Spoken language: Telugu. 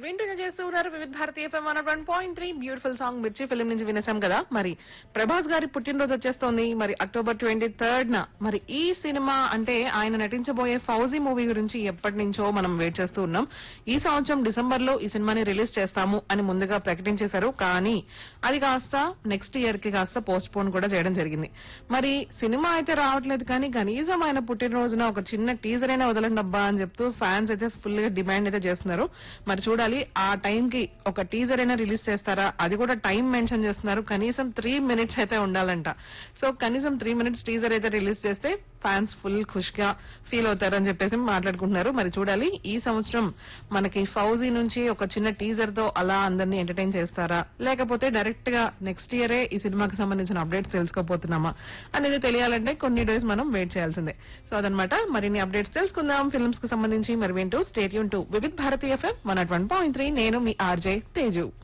వింటూనే చేస్తూ ఉన్నారు Vividh Bharati FM one one point three beautiful song Mirchi film నుంచి వినేసాం కదా మరి ప్రభాస్ గారి పుట్టినరోజు వచ్చేస్తోంది మరి అక్టోబర్ ట్వంటీ థర్డ్ న మరి ఈ సినిమా అంటే ఆయన నటించబోయే ఫౌజీ మూవీ గురించి ఎప్పటి నుంచో మనం వెయిట్ చేస్తూ ఉన్నాం ఈ సంవత్సరం డిసెంబర్ లో ఈ సినిమాని రిలీజ్ చేస్తాము అని ముందుగా ప్రకటించేశారు కానీ అది కాస్త నెక్స్ట్ ఇయర్ కి కాస్త పోస్ట్ పోన్ కూడా చేయడం జరిగింది మరి సినిమా అయితే రావట్లేదు కానీ కనీసం ఆయన పుట్టినరోజున ఒక చిన్న టీజర్ అయినా వదలండి అబ్బా అని చెప్తూ ఫ్యాన్స్ అయితే ఫుల్ గా డిమాండ్ అయితే చేస్తున్నారు మరి చూడాలి ఆ టైం కి ఒక టీజర్ అయినా రిలీజ్ చేస్తారా అది కూడా టైం మెన్షన్ చేస్తున్నారు కనీసం త్రీ మినిట్స్ అయితే ఉండాలంట సో కనీసం త్రీ మినిట్స్ టీజర్ అయితే రిలీజ్ చేస్తే ఫ్యాన్స్ ఫుల్ ఖుష్ గా ఫీల్ అవుతారని చెప్పేసి మాట్లాడుకుంటున్నారు మరి చూడాలి ఈ సంవత్సరం మనకి ఫౌజీ నుంచి ఒక చిన్న టీజర్ తో అలా అందరినీ ఎంటర్టైన్ చేస్తారా లేకపోతే డైరెక్ట్ గా నెక్స్ట్ ఇయరే ఈ సినిమాకి సంబంధించిన అప్డేట్స్ తెలుసుకోబోతున్నామా అనేది తెలియాలంటే కొన్ని డేస్ మనం వెయిట్ చేయాల్సిందే సో అదనమాట మరిన్ని అప్డేట్స్ తెలుసుకుందాం ఫిల్మ్స్ కి సంబంధించి మరి వింటూ స్టేట్ యూన్ to Vividh Bharati FM one one point three నేను మీ ఆర్జే తేజు